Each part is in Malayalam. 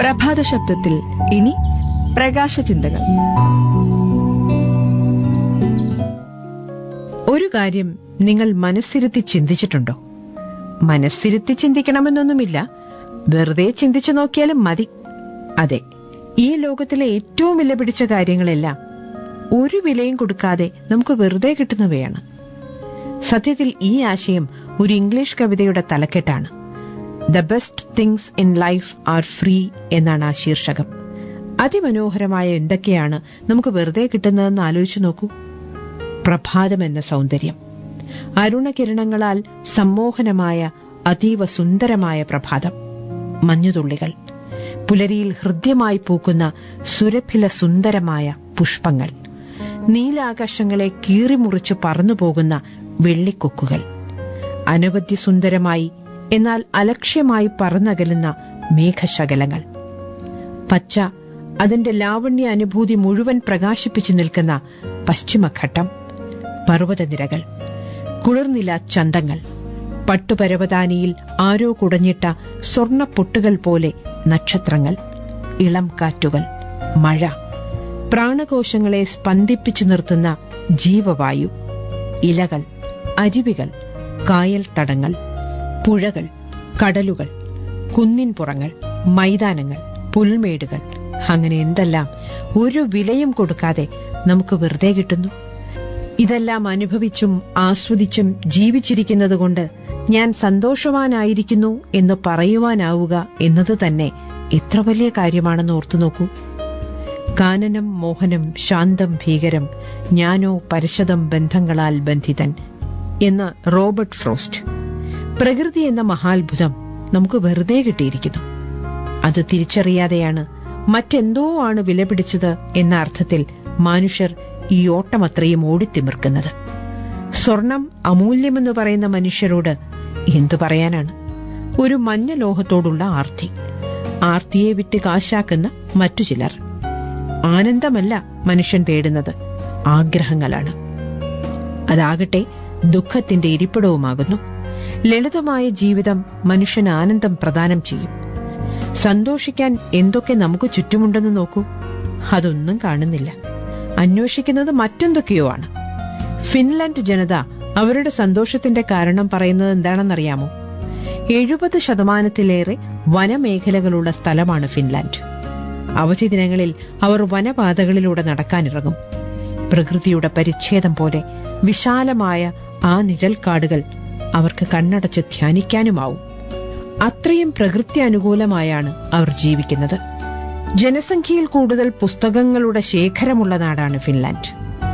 പ്രഭാത ശബ്ദത്തിൽ ഇനി പ്രകാശ ചിന്തകൾ ഒരു കാര്യം നിങ്ങൾ മനസ്സിരുത്തി ചിന്തിച്ചിട്ടുണ്ടോ മനസ്സിരുത്തി ചിന്തിക്കണമെന്നൊന്നുമില്ല വെറുതെ ചിന്തിച്ചു നോക്കിയാലും മതി അതെ ഈ ലോകത്തിലെ ഏറ്റവും വില പിടിച്ച കാര്യങ്ങളെല്ലാം ഒരു വിലയും കൊടുക്കാതെ നമുക്ക് വെറുതെ കിട്ടുന്നവയാണ് സത്യത്തിൽ ഈ ആശയം ഒരു ഇംഗ്ലീഷ് കവിതയുടെ തലക്കെട്ടാണ് the best things in life are free എന്നാണ് ആ ശീർഷകം അതിമനോഹരമായ എന്തൊക്കെയാണ് നമുക്ക് വെറുതെ കിട്ടുന്നതെന്ന് ആലോചിച്ചു നോക്കൂ പ്രഭാതം എന്ന സൗന്ദര്യം അരുണകിരണങ്ങളാൽ സമ്മോഹനമായ അതീവ സുന്ദരമായ പ്രഭാതം മഞ്ഞുതുള്ളികൾ പുലരിയിൽ ഹൃദ്യമായി പൂക്കുന്ന സുരഭില സുന്ദരമായ പുഷ്പങ്ങൾ നീലാകാശങ്ങളെ കീറിമുറിച്ച് പറന്നുപോകുന്ന വെള്ളിക്കൊക്കുകൾ അനവധി സുന്ദരമായി എന്നാൽ അലക്ഷ്യമായി പറന്നകലുന്ന മേഘശകലങ്ങൾ പച്ച അതിന്റെ ലാവണ്യ അനുഭൂതി മുഴുവൻ പ്രകാശിപ്പിച്ചു നിൽക്കുന്ന പശ്ചിമഘട്ടം പർവ്വതനിരകൾ കുളിർനില ചന്തങ്ങൾ പട്ടുപരവതാനിയിൽ ആരോ കുടഞ്ഞിട്ട സ്വർണ്ണ പൊട്ടുകൾ പോലെ നക്ഷത്രങ്ങൾ ഇളം കാറ്റുകൾ മഴ പ്രാണകോശങ്ങളെ സ്പന്ദിപ്പിച്ചു നിർത്തുന്ന ജീവവായു ഇലകൾ അരുവികൾ കായൽ തടങ്ങൾ പുഴകൾ കടലുകൾ കുന്നിൻപുറങ്ങൾ മൈതാനങ്ങൾ പുൽമേടുകൾ അങ്ങനെ എന്തെല്ലാം ഒരു വിലയും കൊടുക്കാതെ നമുക്ക് വെറുതെ കിട്ടുന്നു ഇതെല്ലാം അനുഭവിച്ചും ആസ്വദിച്ചും ജീവിച്ചിരിക്കുന്നതുകൊണ്ട് ഞാൻ സന്തോഷവാനായിരിക്കുന്നു എന്ന് പറയുവാനാവുക എന്നത് തന്നെ എത്ര വലിയ കാര്യമാണെന്ന് ഓർത്തു നോക്കൂ കാനനം മോഹനം ശാന്തം ഭീകരം ഞാനോ പരശതം ബന്ധങ്ങളാൽ ബന്ധിതൻ എന്ന് റോബർട്ട് ഫ്രോസ്റ്റ് പ്രകൃതി എന്ന മഹാത്ഭുതം നമുക്ക് വെറുതെ കിട്ടിയിരിക്കുന്നു അത് തിരിച്ചറിയാതെയാണ് മറ്റെന്തോ ആണ് വിലപിടിച്ചത് എന്ന അർത്ഥത്തിൽ മനുഷ്യർ ഈ ഓട്ടമത്രയും ഓടിത്തിമിർക്കുന്നത് സ്വർണം അമൂല്യമെന്ന് പറയുന്ന മനുഷ്യരോട് എന്തു പറയാനാണ് ഒരു മഞ്ഞ ലോഹത്തോടുള്ള ആർത്തി ആർത്തിയെ വിറ്റ് കാശാക്കുന്ന മറ്റു ചിലർ ആനന്ദമല്ല മനുഷ്യൻ തേടുന്നത് ആഗ്രഹങ്ങളാണ് അതാകട്ടെ ദുഃഖത്തിന്റെ ഇരിപ്പിടവുമാകുന്നു ലളിതമായ ജീവിതം മനുഷ്യന് ആനന്ദം പ്രദാനം ചെയ്യും സന്തോഷിക്കാൻ എന്തൊക്കെ നമുക്ക് ചുറ്റുമുണ്ടെന്ന് നോക്കൂ അതൊന്നും കാണുന്നില്ല അന്വേഷിക്കുന്നത് മറ്റെന്തൊക്കെയോ ആണ് ഫിൻലാൻഡ് ജനത അവരുടെ സന്തോഷത്തിന്റെ കാരണം പറയുന്നത് എന്താണെന്നറിയാമോ എഴുപത് ശതമാനത്തിലേറെ വനമേഖലകളുള്ള സ്ഥലമാണ് ഫിൻലാൻഡ് അവധി ദിനങ്ങളിൽ അവർ വനപാതകളിലൂടെ നടക്കാനിറങ്ങും പ്രകൃതിയുടെ പരിച്ഛേദം പോലെ വിശാലമായ ആ നിഴൽക്കാടുകൾ അവർക്ക് കണ്ണടച്ച് ധ്യാനിക്കാനുമാവും അത്രയും പ്രകൃതി അനുകൂലമായാണ് അവർ ജീവിക്കുന്നത് ജനസംഖ്യയിൽ കൂടുതൽ പുസ്തകങ്ങളുടെ ശേഖരമുള്ള നാടാണ് ഫിൻലാൻഡ്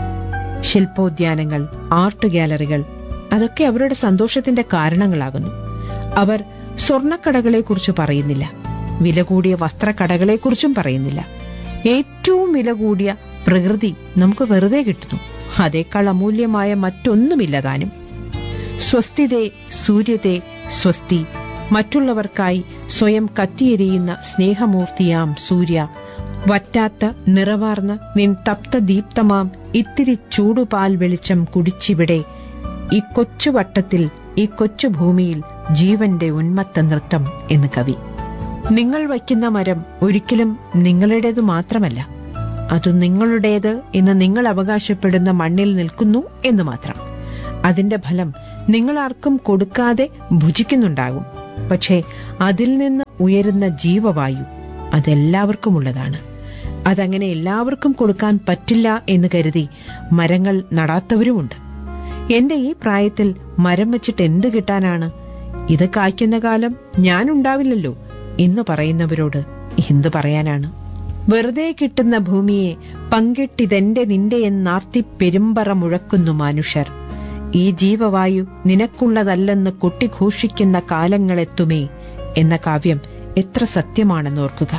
ശില്പോദ്യാനങ്ങൾ ആർട്ട് ഗാലറികൾ അതൊക്കെ അവരുടെ സന്തോഷത്തിന്റെ കാരണങ്ങളാകുന്നു അവർ സ്വർണക്കടകളെക്കുറിച്ച് പറയുന്നില്ല വില കൂടിയ വസ്ത്രക്കടകളെക്കുറിച്ചും പറയുന്നില്ല ഏറ്റവും വില കൂടിയ പ്രകൃതി നമുക്ക് വെറുതെ കിട്ടുന്നു അതേക്കാൾ അമൂല്യമായ മറ്റൊന്നുമില്ല താനും സ്വസ്തിതേ സൂര്യതേ സ്വസ്തി മറ്റുള്ളവർക്കായി സ്വയം കത്തിയെരിയുന്ന സ്നേഹമൂർത്തിയാം സൂര്യ വറ്റാത്ത നിറവാർന്ന നിൻ തപ്ത ദീപ്തമാം ഇത്തിരി ചൂടുപാൽ വെളിച്ചം കുടിച്ചിവിടെ ഈ കൊച്ചു വട്ടത്തിൽ ഈ കൊച്ചു ഭൂമിയിൽ ജീവന്റെ ഉന്മത്ത നൃത്തം എന്ന് കവി നിങ്ങൾ വയ്ക്കുന്ന മരം ഒരിക്കലും നിങ്ങളുടേത് മാത്രമല്ല അത് നിങ്ങളുടേത് എന്ന് നിങ്ങൾ അവകാശപ്പെടുന്ന മണ്ണിൽ നിൽക്കുന്നു എന്ന് മാത്രം അതിന്റെ ഫലം നിങ്ങൾ ആർക്കും കൊടുക്കാതെ ഭുജിക്കുന്നുണ്ടാകും പക്ഷേ അതിൽ നിന്ന് ഉയരുന്ന ജീവവായു അതെല്ലാവർക്കുമുള്ളതാണ് അതങ്ങനെ എല്ലാവർക്കും കൊടുക്കാൻ പറ്റില്ല എന്ന് കരുതി മരങ്ങൾ നടാത്തവരുമുണ്ട് എന്റെ ഈ പ്രായത്തിൽ മരം വെച്ചിട്ട് എന്ത് കിട്ടാനാണ് ഇത് കായ്ക്കുന്ന കാലം ഞാനുണ്ടാവില്ലല്ലോ എന്ന് പറയുന്നവരോട് എന്തു പറയാനാണ് വെറുതെ കിട്ടുന്ന ഭൂമിയെ പങ്കിട്ടിതെന്റെ നിന്റെ എന്നാർത്തി പെരുമ്പറ മുഴക്കുന്നു മനുഷ്യർ ഈ ജീവവായു നിനക്കുള്ളതല്ലെന്ന് കൊട്ടിഘോഷിക്കുന്ന കാലങ്ങളെത്തുമേ എന്ന കാവ്യം എത്ര സത്യമാണെന്നോർക്കുക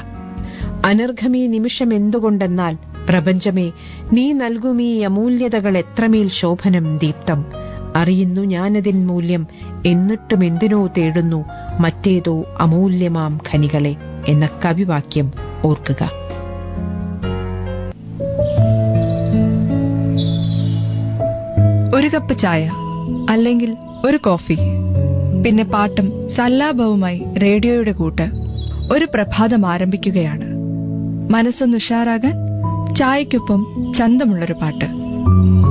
അനർഘമീ നിമിഷം എന്തുകൊണ്ടെന്നാൽ പ്രപഞ്ചമേ നീ നൽകുമീ അമൂല്യതകൾ എത്രമേൽ ശോഭനം ദീപ്തം അറിയുന്നു ഞാനതിൻ മൂല്യം എന്നിട്ടും എന്തിനോ തേടുന്നു മറ്റേതോ അമൂല്യമാം ഖനികളെ എന്ന കവിവാക്യം ഓർക്കുക ഒരു കപ്പ് ചായ അല്ലെങ്കിൽ ഒരു കോഫി പിന്നെ പാട്ടും സല്ലാപവുമായി റേഡിയോയുടെ കൂട്ട് ഒരു പ്രഭാതം ആരംഭിക്കുകയാണ് മനസ്സൊന്ന് ഉഷാറാകാൻ ചായക്കൊപ്പം ചന്തമുള്ളൊരു പാട്ട്